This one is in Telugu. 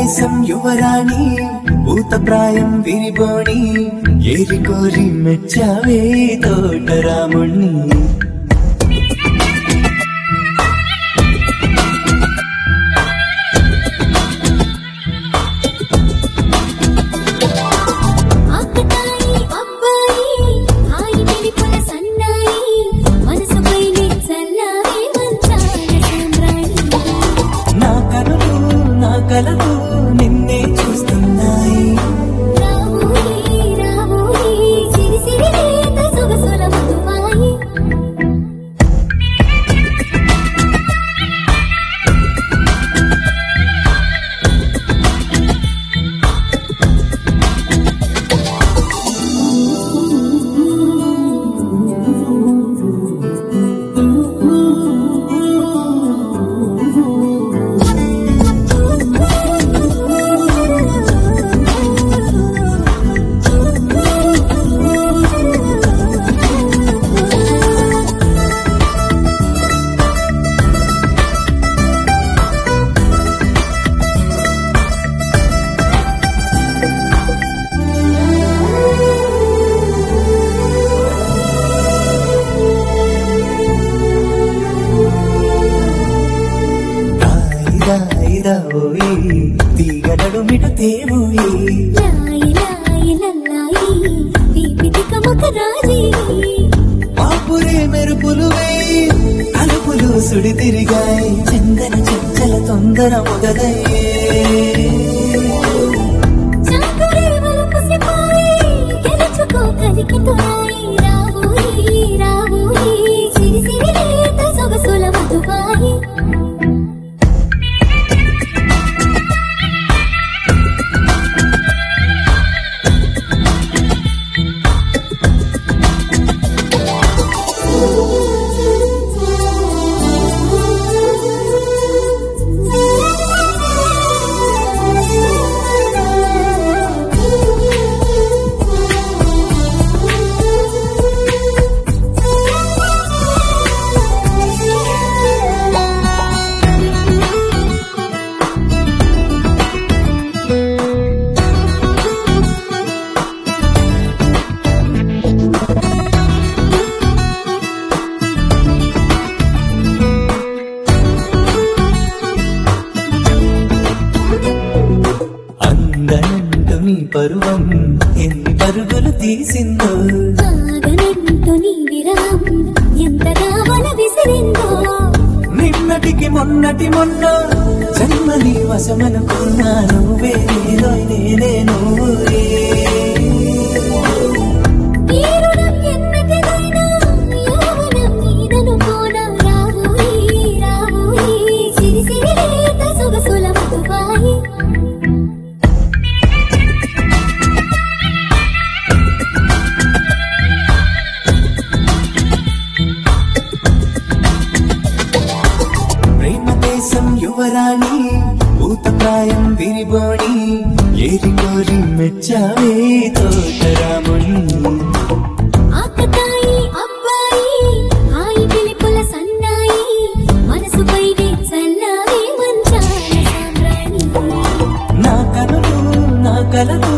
దేశం యువరాణి భూతప్రాయం విరిబోణి ఏరి కోరి మెచ్చావే తోటరాముణ్ణి ఆకతాయి అబ్బాయి హాయి వెలిపుల సన్నాయి మనసుపైనే చల్లారే మంచాల సామ్రాణి నా కనులు నా కలలు నిన్నే చూస్తున్నాయి రావోయి రావోయి సిరి సిరి లేత సొగసుల మధువాయి దాయిదా ఓయి తీగడడు మిట తేవోయి లాయి లాయి లల్లాయి దీపిక ముఖ రాజీ ఆపురే మెరుపులు వేయి అలుపులు సుడి తిరిగాయి చెంగన చెక్కల తొందర మొదలయ్యే చాకరే వలపుసిపోయి గెలుచుకో కలికి తోయి రావోయి రావోయి సిరి సిరి లేత సొగసుల మధువాయి అందనంటు నీ పరువం ఎన్ని పరుగులు తీసిందో ఆగనంటూ నీ విరహం ఎంతగా వల విసిరిందో నిన్నటికి మొన్నటి మొన్న జన్మని వశమనుకున్నా నువ్వే నేనో నేనే నువ్వే ఈ రుణం ఎన్నటిదైనా యౌవనం నీదనుకోనా రావోయి రావోయి సిరి సిరి లేత సొగసుల మధువాయి ప్రేమ దేశం యువరాణి భూతప్రాయం విరిబోణి ఏరి కోరి మెచ్చావే తోటరాముణ్ణి ఆకతాయి అబ్బాయి హాయి పిలుపుల సన్నాయి మనసుపైనే చల్లారే మంచాల సామ్రాణి నా కనులు నా కలలు